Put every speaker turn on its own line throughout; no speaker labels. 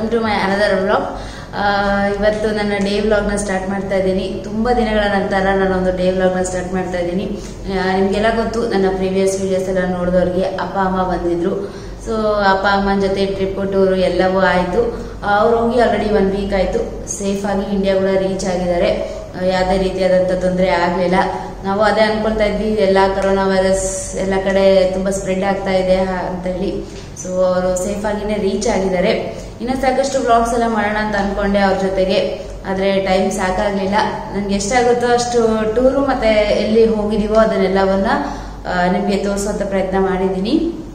to my another vlog ಇವತ್ತು ನನ್ನ day ವ್ಲಾಗ್ನ ಸ್ಟಾರ್ಟ್ ಮಾಡ್ತಾ ಇದ್ದೀನಿ ತುಂಬ ದಿನಗಳ ನಂತರ ನಾನು ಒಂದು ಡೇ ವ್ಲಾಗ್ನ ಸ್ಟಾರ್ಟ್ ಮಾಡ್ತಾ ಇದ್ದೀನಿ ನಿಮಗೆಲ್ಲ ಗೊತ್ತು ನನ್ನ ಪ್ರೀವಿಯಸ್ ವಿಡಿಯೋಸ್ ಎಲ್ಲ ನೋಡಿದವ್ರಿಗೆ ಅಪ್ಪ ಅಮ್ಮ ಬಂದಿದ್ರು ಸೊ ಅಪ್ಪ ಅಮ್ಮನ ಜೊತೆ ಟ್ರಿಪ್ ಟೂರು ಎಲ್ಲವೂ ಆಯಿತು ಅವ್ರು ಹೋಗಿ ಆಲ್ರೆಡಿ ಒನ್ ವೀಕ್ ಆಯಿತು ಸೇಫಾಗಿ ಇಂಡಿಯಾ ಕೂಡ ರೀಚ್ ಆಗಿದ್ದಾರೆ ಆ, ಯಾವುದೇ ರೀತಿಯಾದಂಥ ತೊಂದರೆ ಆಗಲಿಲ್ಲ ನಾವು ಅದೇ ಅನ್ಕೊಳ್ತಾ ಇದ್ವಿ ಎಲ್ಲ ಕರೋನಾ ವೈರಸ್ ಎಲ್ಲ ಕಡೆ ತುಂಬ ಸ್ಪ್ರೆಡ್ ಆಗ್ತಾ ಇದೆ ಹ- ಅಂತ ಹೇಳಿ ಸೊ ಅವರು ಸೇಫ್ ಆಗಿನೇ ರೀಚ್ ಆಗಿದ್ದಾರೆ ಇನ್ನು ಸಾಕಷ್ಟು ವ್ಲಾಗ್ಸ್ ಎಲ್ಲ ಮಾಡೋಣ ಅಂತ ಅನ್ಕೊಂಡೆ ಅವ್ರ ಜೊತೆಗೆ ಆದರೆ ಟೈಮ್ ಸಾಕಾಗಲಿಲ್ಲ ನನಗೆ ಎಷ್ಟಾಗುತ್ತೋ ಅಷ್ಟು ಟೂರು ಮತ್ತೆ ಎಲ್ಲಿ ಹೋಗಿದೀವೋ ಅದನ್ನೆಲ್ಲವನ್ನ ನಿಮಗೆ ತೋರಿಸುವಂಥ ಪ್ರಯತ್ನ ಮಾಡಿದ್ದೀನಿ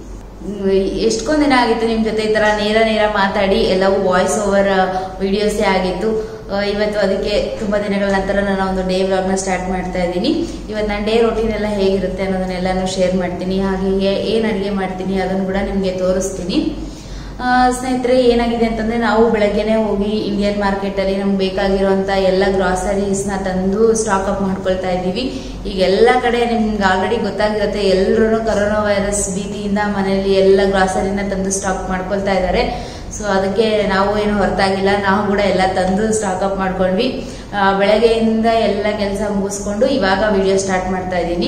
ಎಷ್ಟೊಂದು ದಿನ ಆಗಿತ್ತು ನಿಮ್ಮ ಜೊತೆ ಈ ಥರ ನೇರ ನೇರ ಮಾತಾಡಿ ಎಲ್ಲವೂ ವಾಯ್ಸ್ ಓವರ್ ವಿಡಿಯೋಸೇ ಆಗಿತ್ತು ಆ, ಇವತ್ತು ಅದಕ್ಕೆ ತುಂಬ ದಿನಗಳ ನಂತರ ನಾನು ಒಂದು ಡೇ ವ್ಲಾಗ್ನ ಸ್ಟಾರ್ಟ್ ಮಾಡ್ತಾ ಇದ್ದೀನಿ ಇವತ್ತು ನನ್ನ ಡೇ ರೊಟೀನ್ ಎಲ್ಲ ಹೇಗಿರುತ್ತೆ ಅನ್ನೋದನ್ನೆಲ್ಲನೂ ಶೇರ್ ಮಾಡ್ತೀನಿ ಹಾಗೆ ಏನು ಅಡುಗೆ ಮಾಡ್ತೀನಿ ಅದನ್ನು ಕೂಡ ನಿಮಗೆ ತೋರಿಸ್ತೀನಿ ಆ, ಸ್ನೇಹಿತರೆ ಏನಾಗಿದೆ ಅಂತಂದ್ರೆ ನಾವು ಬೆಳಗ್ಗೆನೆ ಹೋಗಿ ಇಂಡಿಯನ್ ಮಾರ್ಕೆಟ್ ಅಲ್ಲಿ ನಮ್ಗೆ ಬೇಕಾಗಿರುವಂತ ಎಲ್ಲ ಗ್ರಾಸರೀಸ್ನ ತಂದು ಸ್ಟಾಕ್ ಅಪ್ ಮಾಡ್ಕೊಳ್ತಾ ಇದ್ದೀವಿ ಈಗ ಎಲ್ಲ ಕಡೆ ನಿಮ್ಗೆ ಆಲ್ರೆಡಿ ಗೊತ್ತಾಗಿರುತ್ತೆ ಎಲ್ಲರೂ ಕರೋನಾ ವೈರಸ್ ಭೀತಿಯಿಂದ ಮನೆಯಲ್ಲಿ ಎಲ್ಲ ಗ್ರಾಸರಿನ ತಂದು ಸ್ಟಾಕ್ ಮಾಡ್ಕೊಳ್ತಾ ಇದ್ದಾರೆ ಸೊ ಅದಕ್ಕೆ ನಾವು ಏನು ಹೊರತಾಗಿಲ್ಲ ನಾವು ಕೂಡ ಎಲ್ಲ ತಂದು ಸ್ಟಾಕ್ ಅಪ್ ಮಾಡ್ಕೊಂಡ್ವಿ ಆ, ಬೆಳಗ್ಗೆಯಿಂದ ಎಲ್ಲ ಕೆಲಸ ಮುಗಿಸ್ಕೊಂಡು ಇವಾಗ ವಿಡಿಯೋ ಸ್ಟಾರ್ಟ್ ಮಾಡ್ತಾ ಇದ್ದೀನಿ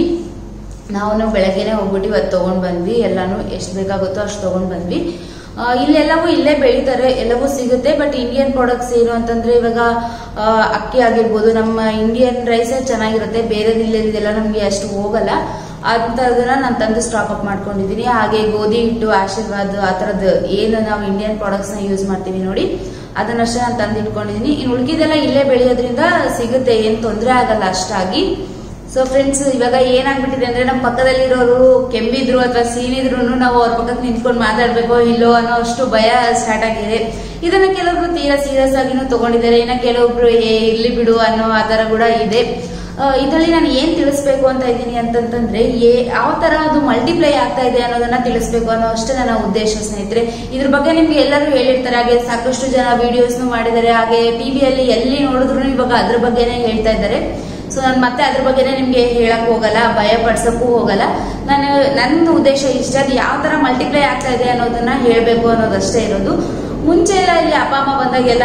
ನಾವು ಬೆಳಗ್ಗೆನೆ ಹೋಗ್ಬಿಟ್ಟು ಇವತ್ತು ತೊಗೊಂಡು ಬಂದ್ವಿ ಎಲ್ಲಾನು ಎಷ್ಟು ಬೇಕಾಗುತ್ತೋ ಅಷ್ಟು ತೊಗೊಂಡು ಬಂದ್ವಿ ಆ, ಇಲ್ಲೆಲ್ಲವೂ ಇಲ್ಲೇ ಬೆಳೀತಾರೆ ಎಲ್ಲವೂ ಸಿಗುತ್ತೆ ಬಟ್ ಇಂಡಿಯನ್ ಪ್ರಾಡಕ್ಟ್ಸ್ ಏನು ಅಂತಂದ್ರೆ ಇವಾಗ ಆ, ಅಕ್ಕಿ ಆಗಿರ್ಬೋದು ನಮ್ಮ ಇಂಡಿಯನ್ ರೈಸೇ ಚೆನ್ನಾಗಿರುತ್ತೆ ಬೇರೆದಿಲ್ಲದಿದೆಲ್ಲ ನಮಗೆ ಅಷ್ಟು ಹೋಗಲ್ಲ ಅಂಥದನ್ನ ನಾನು ತಂದು ಸ್ಟಾಕ್ ಅಪ್ ಮಾಡ್ಕೊಂಡಿದ್ದೀನಿ ಹಾಗೆ ಗೋಧಿ ಹಿಟ್ಟು ಆಶೀರ್ವಾದ್ ಆ ಥರದ್ದು ಏನು ನಾವು ಇಂಡಿಯನ್ ಪ್ರಾಡಕ್ಟ್ಸ್ನ ಯೂಸ್ ಮಾಡ್ತೀವಿ ನೋಡಿ ಅದನ್ನಷ್ಟೇ ನಾನು ತಂದು ಇಟ್ಕೊಂಡಿದ್ದೀನಿ ಇನ್ನು ಉಳ್ಕಿದೆಲ್ಲ ಇಲ್ಲೇ ಬೆಳೆಯೋದ್ರಿಂದ ಸಿಗುತ್ತೆ ಏನು ತೊಂದರೆ ಆಗಲ್ಲ ಅಷ್ಟಾಗಿ ಸೊ ಫ್ರೆಂಡ್ಸ್ ಇವಾಗ ಏನಾಗ್ಬಿಟ್ಟಿದೆ ಅಂದ್ರೆ ನಮ್ಮ ಪಕ್ಕದಲ್ಲಿರೋರು ಕೆಮ್ಮಿದ್ರು ಅಥವಾ ಸೀನಿದ್ರು ನಾವು ಅವ್ರ ಪಕ್ಕಕ್ಕೆ ನಿಂತ್ಕೊಂಡು ಮಾತಾಡ್ಬೇಕೋ ಇಲ್ಲೋ ಅನ್ನೋ ಅಷ್ಟು ಭಯ ಸ್ಟಾರ್ಟ್ ಆಗಿದೆ ಇದನ್ನ ಕೆಲವೊಬ್ರು ತೀರಾ ಸೀರಿಯಸ್ ಆಗಿನೂ ತಗೊಂಡಿದ್ದಾರೆ ಇನ್ನ ಕೆಲವೊಬ್ರು ಏ ಇರ್ಲಿ ಬಿಡು ಅನ್ನೋ ಆ ತರ ಕೂಡ ಇದೆ ಇದರಲ್ಲಿ ನಾನು ಏನ್ ತಿಳಿಸ್ಬೇಕು ಅಂತ ಇದ್ದೀನಿ ಅಂತಂತಂದ್ರೆ ಏ ಯಾವ ತರ ಅದು ಮಲ್ಟಿಪ್ಲೈ ಆಗ್ತಾ ಇದೆ ಅನ್ನೋದನ್ನ ತಿಳಿಸ್ಬೇಕು ಅನ್ನೋ ಅಷ್ಟೇ ನನ್ನ ಉದ್ದೇಶ ಸ್ನೇಹಿತರೆ ಇದ್ರ ಬಗ್ಗೆ ನಿಮ್ಗೆ ಎಲ್ಲರೂ ಹೇಳಿರ್ತಾರೆ ಹಾಗೆ ಸಾಕಷ್ಟು ಜನ ವಿಡಿಯೋಸ್ನು ಮಾಡಿದ್ದಾರೆ ಹಾಗೆ ಟಿವಿಯಲ್ಲಿ ಎಲ್ಲಿ ನೋಡಿದ್ರು ಇವಾಗ ಅದ್ರ ಬಗ್ಗೆನೇ ಹೇಳ್ತಾ ಇದ್ದಾರೆ ಸೊ ನಾನು ಮತ್ತೆ ಅದ್ರ ಬಗ್ಗೆನೇ ನಿಮ್ಗೆ ಹೇಳಕ್ ಹೋಗಲ್ಲ ಭಯ ಪಡ್ಸಕ್ಕೂ ಹೋಗಲ್ಲ ನಾನು ನನ್ನ ಉದ್ದೇಶ ಇಷ್ಟೇ ಅದು ಯಾವ ತರ ಮಲ್ಟಿಪ್ಲೈ ಆಗ್ತಾ ಇದೆ ಅನ್ನೋದನ್ನ ಹೇಳ್ಬೇಕು ಅನ್ನೋದಷ್ಟೇ ಇರೋದು ಮುಂಚೆ ಎಲ್ಲ ಇಲ್ಲಿ ಅಪ್ಪ ಅಮ್ಮ ಬಂದಾಗೆಲ್ಲ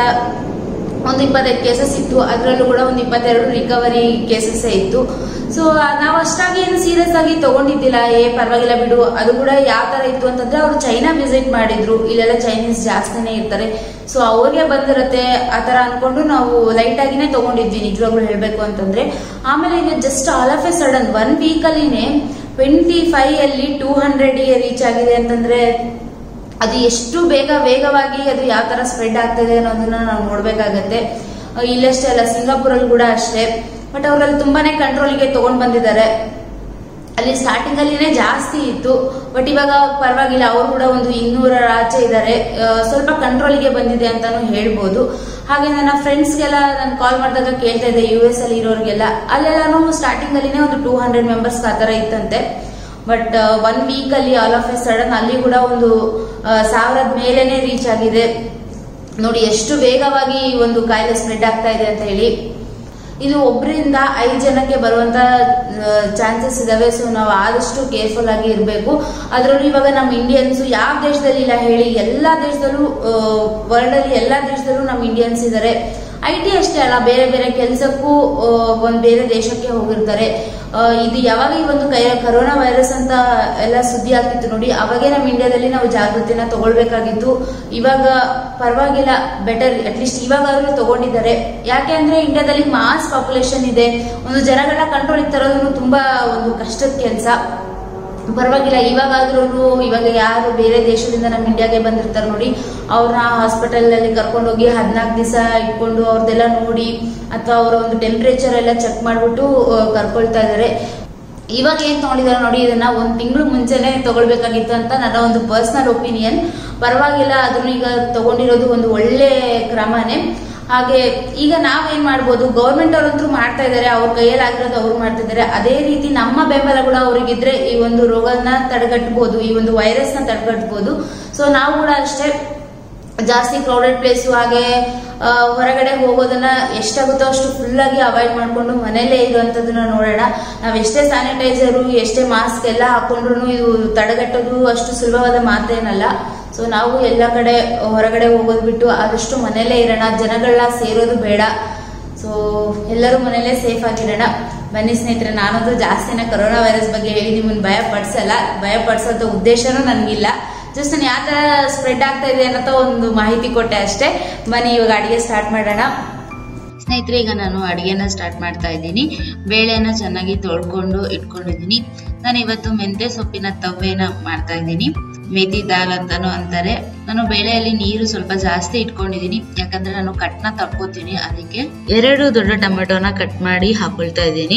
ಒಂದು ಇಪ್ಪತ್ತೈದು ಕೇಸಸ್ ಇತ್ತು ಅದರಲ್ಲೂ ಕೂಡ ಒಂದು ಇಪ್ಪತ್ತೆರಡು ರಿಕವರಿ ಕೇಸಸ್ ಇತ್ತು ಸೊ ನಾವು ಅಷ್ಟಾಗಿ ಏನು ಸೀರಿಯಸ್ ಆಗಿ ತಗೊಂಡಿದ್ದಿಲ್ಲ ಏ ಪರವಾಗಿಲ್ಲ ಬಿಡು ಅದು ಕೂಡ ಯಾವ ತರ ಇತ್ತು ಅಂತಂದ್ರೆ ಅವರು ಚೈನಾ ವಿಸಿಟ್ ಮಾಡಿದ್ರು ಇಲ್ಲೆಲ್ಲ ಚೈನೀಸ್ ಜಾಸ್ತಿನೇ ಇರ್ತಾರೆ ಸೊ ಅವ್ರಿಗೆ ಬಂದಿರತ್ತೆ ಆ ತರ ಅನ್ಕೊಂಡು ನಾವು ಲೈಟ್ ಆಗಿನೇ ತಗೊಂಡಿದ್ವಿ ನಿಜವಾಗ್ಲೂ ಹೇಳ್ಬೇಕು ಅಂತಂದ್ರೆ ಆಮೇಲೆ ಈಗ just all of a sudden one week ಅಲ್ಲಿನೇ ಟ್ವೆಂಟಿ ಫೈವ್ ಅಲ್ಲಿ ಟೂ ಹಂಡ್ರೆಡ್ಗೆ ರೀಚ್ ಆಗಿದೆ ಅಂತಂದ್ರೆ ಅದು ಎಷ್ಟು ಬೇಗ ವೇಗವಾಗಿ ಅದು ಯಾವ ತರ ಸ್ಪ್ರೆಡ್ ಆಗ್ತದೆ ಅನ್ನೋದನ್ನ ನಾವು ನೋಡ್ಬೇಕಾಗತ್ತೆ ಅಹ್ ಇಲ್ಲಷ್ಟೇ ಅಲ್ಲ ಸಿಂಗಾಪುರಲ್ಲಿ ಕೂಡ ಅಷ್ಟೇ ಬಟ್ ಅವರಲ್ಲಿ ತುಂಬಾನೇ ಕಂಟ್ರೋಲ್ಗೆ ತಗೊಂಡ್ ಬಂದಿದ್ದಾರೆ ಅಲ್ಲಿ ಸ್ಟಾರ್ಟಿಂಗ್ ಅಲ್ಲಿನೇ ಜಾಸ್ತಿ ಇತ್ತು ಬಟ್ ಇವಾಗ ಪರವಾಗಿಲ್ಲ ಅವರು ಕೂಡ ಒಂದು ಇನ್ನೂರರ ಆಚೆ ಇದ್ದಾರೆ ಸ್ವಲ್ಪ ಕಂಟ್ರೋಲ್ಗೆ ಬಂದಿದೆ ಅಂತಾನು ಹೇಳ್ಬೋದು ಹಾಗೆ ನನ್ನ ಫ್ರೆಂಡ್ಸ್ಗೆಲ್ಲ ನಾನು ಕಾಲ್ ಮಾಡಿದಾಗ ಕೇಳ್ತಾ ಇದ್ದೆ ಯು ಎಸ್ ಅಲ್ಲಿ ಇರೋರಿಗೆಲ್ಲ ಅಲ್ಲೆಲ್ಲಾನು ಸ್ಟಾರ್ಟಿಂಗ್ ಅಲ್ಲಿನೇ ಒಂದು ಟೂ ಹಂಡ್ರೆಡ್ ಮೆಂಬರ್ಸ್ ಆ ಥರ ಇತ್ತಂತೆ ಬಟ್ ಒನ್ ವೀಕ್ ಅಲ್ಲಿ ಆಲ್ ಆಫ್ ಎ ಸಡನ್ ಅಲ್ಲಿ ಕೂಡ ಒಂದು ಸಾವಿರದ ಮೇಲೇನೆ ರೀಚ್ ಆಗಿದೆ ನೋಡಿ ಎಷ್ಟು ವೇಗವಾಗಿ ಈ ಒಂದು ಕಾಯಿಲೆ ಸ್ಪ್ರೆಡ್ ಆಗ್ತಾ ಇದೆ ಅಂತ ಹೇಳಿ ಇದು ಒಬ್ಬರಿಂದ ಐದು ಜನಕ್ಕೆ ಬರುವಂತ ಚಾನ್ಸಸ್ ಇದಾವೆ ಸೊ ನಾವು ಆದಷ್ಟು ಕೇರ್ಫುಲ್ ಆಗಿ ಇರಬೇಕು ಅದರಲ್ಲೂ ಇವಾಗ ನಮ್ಮ ಇಂಡಿಯನ್ಸ್ ಯಾವ ದೇಶದಲ್ಲಿ ಇಲ್ಲ ಹೇಳಿ ಎಲ್ಲಾ ದೇಶದಲ್ಲೂ ವರ್ಲ್ಡ್ ಅಲ್ಲಿ ಎಲ್ಲಾ ದೇಶದಲ್ಲೂ ನಮ್ಮ ಇಂಡಿಯನ್ಸ್ ಇದ್ದಾರೆ ಐ ಟಿ ಅಷ್ಟೇ ಅಲ್ಲ ಬೇರೆ ಬೇರೆ ಕೆಲಸಕ್ಕೂ ಒಂದು ಬೇರೆ ದೇಶಕ್ಕೆ ಹೋಗಿರ್ತಾರೆ ಆ, ಇದು ಯಾವಾಗ ಈ ಒಂದು ಕೈ ಕರೋನಾ ವೈರಸ್ ಅಂತ ಎಲ್ಲ ಸುದ್ದಿ ಆಗ್ತಿತ್ತು ನೋಡಿ ಅವಾಗೇ ನಮ್ಮ ಇಂಡಿಯಾದಲ್ಲಿ ನಾವು ಜಾಗೃತಿನ ತಗೊಳ್ಬೇಕಾಗಿತ್ತು ಇವಾಗ ಪರವಾಗಿಲ್ಲ ಬೆಟರ್ ಅಟ್ಲೀಸ್ಟ್ ಇವಾಗಾದ್ರೂ ತಗೊಂಡಿದ್ದಾರೆ ಯಾಕೆ ಅಂದ್ರೆ ಇಂಡಿಯಾದಲ್ಲಿ ಮಾಸ್ ಪಾಪ್ಯುಲೇಷನ್ ಇದೆ ಒಂದು ಜನಗಳ ಕಂಟ್ರೋಲ್ ತರೋದು ತುಂಬಾ ಒಂದು ಕಷ್ಟದ ಕೆಲಸ ಪರವಾಗಿಲ್ಲ ಇವಾಗಾದ್ರೂ ಇವಾಗ ಯಾರು ಬೇರೆ ದೇಶದಿಂದ ನಮ್ಮ ಇಂಡಿಯಾಗೆ ಬಂದಿರ್ತಾರೆ ನೋಡಿ ಅವ್ರನ್ನ ಹಾಸ್ಪಿಟಲ್ ಅಲ್ಲಿ ಕರ್ಕೊಂಡೋಗಿ ಹದಿನಾಲ್ಕು ದಿವಸ ಇಟ್ಕೊಂಡು ಅವ್ರದ್ದೆಲ್ಲ ನೋಡಿ ಅಥವಾ ಅವರ ಒಂದು ಟೆಂಪರೇಚರ್ ಎಲ್ಲ ಚೆಕ್ ಮಾಡ್ಬಿಟ್ಟು ಆ, ಕರ್ಕೊಳ್ತಾ ಇದ್ದಾರೆ ಇವಾಗ ಏನ್ ತಗೊಂಡಿದ್ದಾರೆ ನೋಡಿ ಇದನ್ನ ಒಂದ್ ತಿಂಗಳು ಮುಂಚೆನೆ ತಗೊಳ್ಬೇಕಾಗಿತ್ತು ಅಂತ ನನ್ನ ಒಂದು ಪರ್ಸನಲ್ ಒಪಿನಿಯನ್ ಪರವಾಗಿಲ್ಲ ಅದನ್ನು ಈಗ ತಗೊಂಡಿರೋದು ಒಂದು ಒಳ್ಳೆ ಕ್ರಮನೇ ಹಾಗೆ ಈಗ ನಾವೇನ್ ಮಾಡ್ಬೋದು ಗೌರ್ಮೆಂಟ್ ಅವರಂತೂ ಮಾಡ್ತಾ ಇದ್ದಾರೆ ಅವ್ರ ಕೈಯಲ್ಲಿ ಆಗಿರೋದು ಅವ್ರು ಮಾಡ್ತಾ ಇದ್ದಾರೆ ಅದೇ ರೀತಿ ನಮ್ಮ ಬೆಂಬಲ ಕೂಡ ಅವ್ರಿಗಿದ್ರೆ ಈ ಒಂದು ರೋಗನ ತಡೆಗಟ್ಟಬಹುದು ಈ ಒಂದು ವೈರಸ್ ನ ತಡೆಗಟ್ಟಬಹುದು ಸೊ ನಾವು ಕೂಡ ಅಷ್ಟೇ ಜಾಸ್ತಿ ಕ್ರೌಡೆಡ್ ಪ್ಲೇಸು ಹಾಗೆ ಆ, ಹೊರಗಡೆ ಹೋಗೋದನ್ನ ಎಷ್ಟಾಗುತ್ತೋ ಅಷ್ಟು ಫುಲ್ ಆಗಿ ಅವಾಯ್ಡ್ ಮಾಡ್ಕೊಂಡು ಮನೇಲೇ ಇರುವಂತದನ್ನ ನೋಡೋಣ ನಾವ್ ಎಷ್ಟೇ ಸ್ಯಾನಿಟೈಸರು ಎಷ್ಟೇ ಮಾಸ್ಕ್ ಎಲ್ಲ ಹಾಕೊಂಡ್ರು ಇದು ತಡೆಗಟ್ಟೋದು ಅಷ್ಟು ಸುಲಭವಾದ ಮಾತೇನಲ್ಲ ಸೊ ನಾವು ಎಲ್ಲ ಕಡೆ ಹೊರಗಡೆ ಹೋಗೋದು ಬಿಟ್ಟು ಆದಷ್ಟು ಮನೆಯಲ್ಲೇ ಇರೋಣ ಜನಗಳನ್ನ ಸೇರೋದು ಬೇಡ ಸೊ ಎಲ್ಲರೂ ಮನೆಯಲ್ಲೇ ಸೇಫ್ ಆಗಿರೋಣ ಬನ್ನಿ ಸ್ನೇಹಿತರೆ ನಾನಂತೂ ಜಾಸ್ತಿನ ಕೊರೋನಾ ವೈರಸ್ ಬಗ್ಗೆ ಹೇಳಿ ನಿಮ್ಮನ್ನು ಭಯ ಪಡಿಸಲ್ಲ ಭಯ ಪಡಿಸೋಂಥ ಉದ್ದೇಶನೂ ನನಗಿಲ್ಲ ಜಸ್ಟ್ ನಾನು ಯಾವ ಥರ ಸ್ಪ್ರೆಡ್ ಆಗ್ತಾ ಇದೆ ಅನ್ನೋ ಒಂದು ಮಾಹಿತಿ ಕೊಟ್ಟೆ ಅಷ್ಟೇ ಬನ್ನಿ ಇವಾಗ ಅಡುಗೆ ಸ್ಟಾರ್ಟ್ ಮಾಡೋಣ ಸ್ನೇಹಿತರೆ ಈಗ ನಾನು ಅಡುಗೆನ ಸ್ಟಾರ್ಟ್ ಮಾಡ್ತಾ ಇದ್ದೀನಿ ಬೇಳೆನ ಚೆನ್ನಾಗಿ ತೊಳ್ಕೊಂಡು ಇಟ್ಕೊಂಡಿದ್ದೀನಿ ನಾನು ಇವತ್ತು ಮೆಂತ್ಯ ಸೊಪ್ಪಿನ ತವ್ವೆನ ಮಾಡ್ತಾ ಇದ್ದೀನಿ ಮೇಥಿ ದಾಲ್ ಅಂತಾನು ಅಂತಾರೆ ನಾನು ಬೇಳೆಯಲ್ಲಿ ನೀರು ಸ್ವಲ್ಪ ಜಾಸ್ತಿ ಇಟ್ಕೊಂಡಿದ್ದೀನಿ ಯಾಕಂದ್ರೆ ನಾನು ಕಟ್ನ ತಕ್ಕೋತೀನಿ ಅದಕ್ಕೆ ಎರಡು ದೊಡ್ಡ ಟೊಮೆಟೊನ ಕಟ್ ಮಾಡಿ ಹಾಕೊಳ್ತಾ ಇದ್ದೀನಿ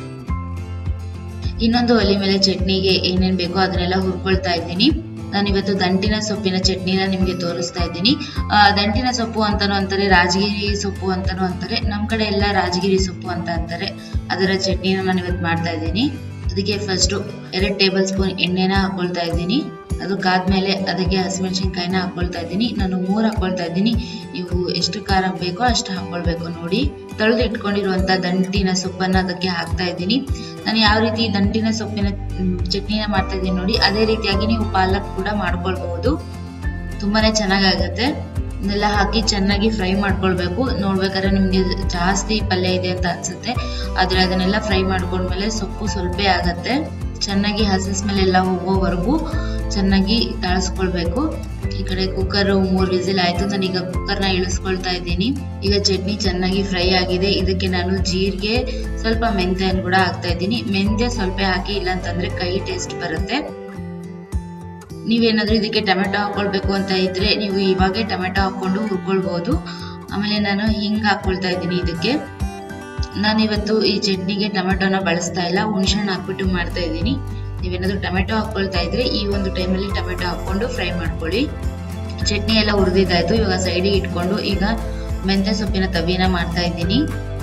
ಇನ್ನೊಂದು ಒಲೆ ಮೇಲೆ ಚಟ್ನಿಗೆ ಏನೇನ್ ಬೇಕೋ ಅದನ್ನೆಲ್ಲ ಹುರ್ಕೊಳ್ತಾ ಇದ್ದೀನಿ ನಾನು ಇವತ್ತು ದಂಟಿನ ಸೊಪ್ಪಿನ ಚಟ್ನಿನ ನಿಮಗೆ ತೋರಿಸ್ತಾ ಇದ್ದೀನಿ ಆ, ದಂಟಿನ ಸೊಪ್ಪು ಅಂತಾನು ಅಂತಾರೆ ರಾಜಗಿರಿ ಸೊಪ್ಪು ಅಂತಾನು ಅಂತಾರೆ ನಮ್ಮ ಕಡೆ ಎಲ್ಲ ರಾಜಗಿರಿ ಸೊಪ್ಪು ಅಂತ ಅಂತಾರೆ ಅದರ ಚಟ್ನಿನ ನಾನು ಇವತ್ತು ಮಾಡ್ತಾ ಇದ್ದೀನಿ ಅದಕ್ಕೆ ಫಸ್ಟು ಎರಡು ಟೇಬಲ್ ಸ್ಪೂನ್ ಎಣ್ಣೆನ ಹಾಕೊಳ್ತಾ ಇದ್ದೀನಿ ಅದು ಕಾದ್ಮೇಲೆ ಅದಕ್ಕೆ ಹಸಿಮೆಣಸಿನ್ಕಾಯಿನ ಹಾಕೊಳ್ತಾ ಇದ್ದೀನಿ ನಾನು ಮೂರು ಹಾಕೊಳ್ತಾ ಇದ್ದೀನಿ ನೀವು ಎಷ್ಟು ಖಾರ ಬೇಕೋ ಅಷ್ಟು ಹಾಕೊಳ್ಬೇಕು ನೋಡಿ ತೊಳೆದು ಇಟ್ಕೊಂಡಿರುವಂಥ ದಂಟಿನ ಸೊಪ್ಪನ್ನ ಅದಕ್ಕೆ ಹಾಕ್ತಾ ಇದ್ದೀನಿ ನಾನು ಯಾವ ರೀತಿ ದಂಟಿನ ಸೊಪ್ಪಿನ ಮ್, ಚಟ್ನಿನ ಮಾಡ್ತಾ ಇದ್ದೀನಿ ನೋಡಿ ಅದೇ ರೀತಿಯಾಗಿ ನೀವು ಪಾಲಕ್ ಕೂಡ ಮಾಡ್ಕೊಳ್ಬಹುದು ತುಂಬಾನೇ ಚೆನ್ನಾಗಾಗತ್ತೆ ಇದನ್ನೆಲ್ಲ ಹಾಕಿ ಚೆನ್ನಾಗಿ ಫ್ರೈ ಮಾಡ್ಕೊಳ್ಬೇಕು ನೋಡ್ಬೇಕಾದ್ರೆ ನಿಮ್ಗೆ ಜಾಸ್ತಿ ಪಲ್ಯ ಇದೆ ಅಂತ ಅನ್ಸುತ್ತೆ ಆದ್ರೆ ಅದನ್ನೆಲ್ಲ ಫ್ರೈ ಮಾಡ್ಕೊಂಡ್ಮೇಲೆ ಸೊಪ್ಪು ಸ್ವಲ್ಪ ಆಗತ್ತೆ ಚೆನ್ನಾಗಿ ಹಸಿ ಸ್ಮೆಲ್ ಎಲ್ಲ ಹೋಗೋವರೆಗೂ ಚೆನ್ನಾಗಿ ತಾಳಿಸ್ಕೊಳ್ಬೇಕು ಈ ಕಡೆ ಕುಕ್ಕರ್ ಮೂರ್ ವಿಸಿಲ್ ಆಯ್ತು ನಾನೀಗ ಕುಕ್ಕರ್ನ ಇಳಿಸ್ಕೊಳ್ತಾ ಇದ್ದೀನಿ ಈಗ ಚಟ್ನಿ ಚೆನ್ನಾಗಿ ಫ್ರೈ ಆಗಿದೆ ಇದಕ್ಕೆ ನಾನು ಜೀರಿಗೆ ಸ್ವಲ್ಪ ಮೆಂತ್ಯನ ಕೂಡ ಹಾಕ್ತಾ ಇದ್ದೀನಿ ಮೆಂತ್ಯ ಸ್ವಲ್ಪ ಹಾಕಿ ಇಲ್ಲ ಅಂತಂದ್ರೆ ಕೈ ಟೇಸ್ಟ್ ಬರುತ್ತೆ ನೀವೇನಾದ್ರೂ ಇದಕ್ಕೆ ಟೊಮೆಟೊ ಹಾಕೊಳ್ಬೇಕು ಅಂತ ಇದ್ರೆ ನೀವು ಇವಾಗೆ ಟೊಮೆಟೊ ಹಾಕೊಂಡು ಹುರ್ಕೊಳ್ಬಹುದು ಆಮೇಲೆ ನಾನು ಹಿಂಗ್ ಹಾಕೊಳ್ತಾ ಇದ್ದೀನಿ ಇದಕ್ಕೆ ನಾನು ಇವತ್ತು ಈ ಚಟ್ನಿಗೆ ಟೊಮೆಟೊನ ಬಳಸ್ತಾ ಇಲ್ಲ ಹುಣ್ಸೆಹಣ್ಣು ಹಾಕ್ಬಿಟ್ಟು ಮಾಡ್ತಾ ಇದ್ದೀನಿ ನೀವೇನಾದ್ರೂ ಟೊಮೆಟೊ ಹಾಕೊಳ್ತಾ ಇದ್ರೆ ಈ ಒಂದು ಟೈಮಲ್ಲಿ ಟೊಮೆಟೊ ಹಾಕೊಂಡು ಫ್ರೈ ಮಾಡ್ಕೊಳ್ಳಿ ಚಟ್ನಿ ಎಲ್ಲ ಹುರಿದಿದ್ದಾಯ್ತು ಇವಾಗ ಸೈಡಿಗೆ ಇಟ್ಕೊಂಡು ಈಗ ಮೆಂತ್ಯ ಸೊಪ್ಪಿನ ತವಿನ ಮಾಡ್ತಾ ಇದ್ದೀನಿ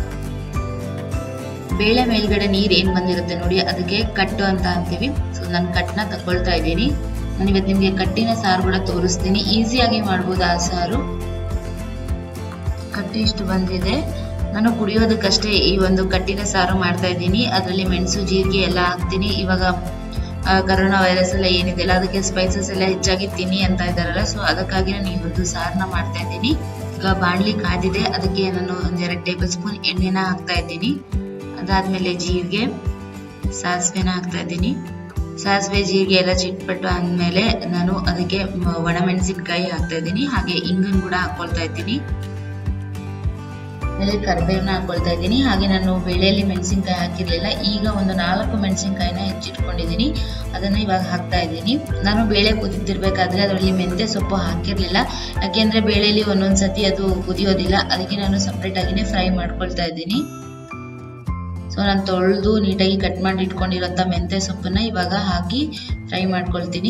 ಬೇಳೆ ಮೇಲ್ಗಡೆ ನೀರ್ ಏನ್ ಬಂದಿರುತ್ತೆ ನೋಡಿ ಅದಕ್ಕೆ ಕಟ್ಟು ಅಂತ ಅಂತೀವಿ ಸೊ ನಾನು ಕಟ್ನ ತಕೊಳ್ತಾ ಇದ್ದೀನಿ ನಾನು ಇವತ್ತು ನಿಮ್ಗೆ ಕಟ್ಟಿನ ಸಾರು ಕೂಡ ತೋರಿಸ್ತೀನಿ ಈಸಿಯಾಗಿ ಮಾಡ್ಬೋದು ಆ ಸಾರು ಕಟ್ಟು ಇಷ್ಟು ಬಂದಿದೆ ನಾನು ಕುಡಿಯೋದಕ್ಕಷ್ಟೇ ಈ ಒಂದು ಕಟ್ಟಿನ ಸಾರು ಮಾಡ್ತಾ ಇದ್ದೀನಿ ಅದರಲ್ಲಿ ಮೆಣಸು ಜೀರಿಗೆ ಎಲ್ಲ ಹಾಕ್ತೀನಿ ಇವಾಗ ಆ, ಕರೋನಾ ವೈರಸ್ ಎಲ್ಲ ಏನಿದೆಯಲ್ಲ ಅದಕ್ಕೆ ಸ್ಪೈಸಸ್ ಎಲ್ಲ ಹೆಚ್ಚಾಗಿ ತಿನ್ನಿ ಅಂತ ಇದ್ದಾರಲ್ಲ ಸೊ ಅದಕ್ಕಾಗಿ ನಾನು ಈ ಒಂದು ಸಾರನ್ನ ಮಾಡ್ತಾ ಇದ್ದೀನಿ ಈಗ ಬಾಣಲಿ ಕಾದಿದೆ ಅದಕ್ಕೆ ನಾನು ಒಂದೆರಡು ಟೇಬಲ್ ಸ್ಪೂನ್ ಎಣ್ಣೆನ ಹಾಕ್ತಾ ಇದ್ದೀನಿ ಅದಾದ್ಮೇಲೆ ಜೀರಿಗೆ ಸಾಸಿವೆನ ಹಾಕ್ತಾ ಇದ್ದೀನಿ ಸಾಸಿವೆ ಜೀರಿಗೆ ಎಲ್ಲ ಚಿಟ್ಪಟ್ಟು ಅಂದಮೇಲೆ ನಾನು ಅದಕ್ಕೆ ಮ- ಒಣಮೆಣಸಿನ್ಕಾಯಿ ಹಾಕ್ತಾ ಇದ್ದೀನಿ ಹಾಗೆ ಇಂಗನ್ ಕೂಡ ಹಾಕೊಳ್ತಾ ಇದ್ದೀನಿ ಆಮೇಲೆ ಕರಿಬೇವನ್ನ ಹಾಕೊಳ್ತಾ ಇದ್ದೀನಿ ಹಾಗೆ ನಾನು ಬೇಳೆಯಲ್ಲಿ ಮೆಣಸಿನ್ಕಾಯಿ ಹಾಕಿರ್ಲಿಲ್ಲ ಈಗ ಒಂದು ನಾಲ್ಕು ಮೆಣಸಿನ್ಕಾಯಿನ ಹೆಚ್ಚಿಟ್ಕೊಂಡಿದ್ದೀನಿ ಅದನ್ನ ಇವಾಗ ಹಾಕ್ತಾ ಇದ್ದೀನಿ ನಾನು ಬೇಳೆ ಕುದಿತಿರ್ಬೇಕಾದ್ರೆ ಅದರಲ್ಲಿ ಮೆಂತ್ಯ ಸೊಪ್ಪು ಹಾಕಿರ್ಲಿಲ್ಲ ಯಾಕೆಂದ್ರೆ ಬೇಳೆಯಲ್ಲಿ ಒಂದೊಂದ್ ಸತಿ ಅದು ಕುದಿಯೋದಿಲ್ಲ ಅದಕ್ಕೆ ನಾನು ಸಪ್ರೇಟ್ ಆಗಿನೇ ಫ್ರೈ ಮಾಡ್ಕೊಳ್ತಾ ಇದ್ದೀನಿ ಸೊ ನಾನು ತೊಳೆದು ನೀಟಾಗಿ ಕಟ್ ಮಾಡಿ ಇಟ್ಕೊಂಡಿರೋಂಥ ಮೆಂತ್ಯ ಸೊಪ್ಪನ್ನ ಇವಾಗ ಹಾಕಿ ಫ್ರೈ ಮಾಡ್ಕೊಳ್ತೀನಿ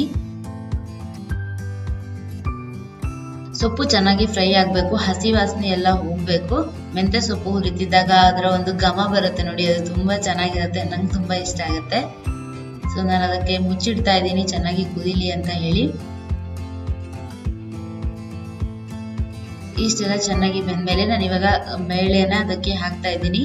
ಸೊಪ್ಪು ಚೆನ್ನಾಗಿ ಫ್ರೈ ಆಗಬೇಕು ಹಸಿ ವಾಸನೆ ಎಲ್ಲ ಹೋಗ್ಬೇಕು ಮೆಂತ್ಯ ಸೊಪ್ಪು ಹುರಿತಿದ್ದಾಗ ಅದರ ಒಂದು ಘಮ ಬರುತ್ತೆ ನೋಡಿ ಅದು ತುಂಬಾ ಚೆನ್ನಾಗಿರುತ್ತೆ ನಂಗೆ ತುಂಬಾ ಇಷ್ಟ ಆಗುತ್ತೆ ಸೊ ನಾನು ಅದಕ್ಕೆ ಮುಚ್ಚಿಡ್ತಾ ಇದ್ದೀನಿ ಚೆನ್ನಾಗಿ ಕುದೀಲಿ ಅಂತ ಹೇಳಿ ಇಷ್ಟೆಲ್ಲ ಚೆನ್ನಾಗಿ ಬೆಂದ್ಮೇಲೆ ನಾನು ಇವಾಗ ಬೇಳೆನ ಅದಕ್ಕೆ ಹಾಕ್ತಾ ಇದ್ದೀನಿ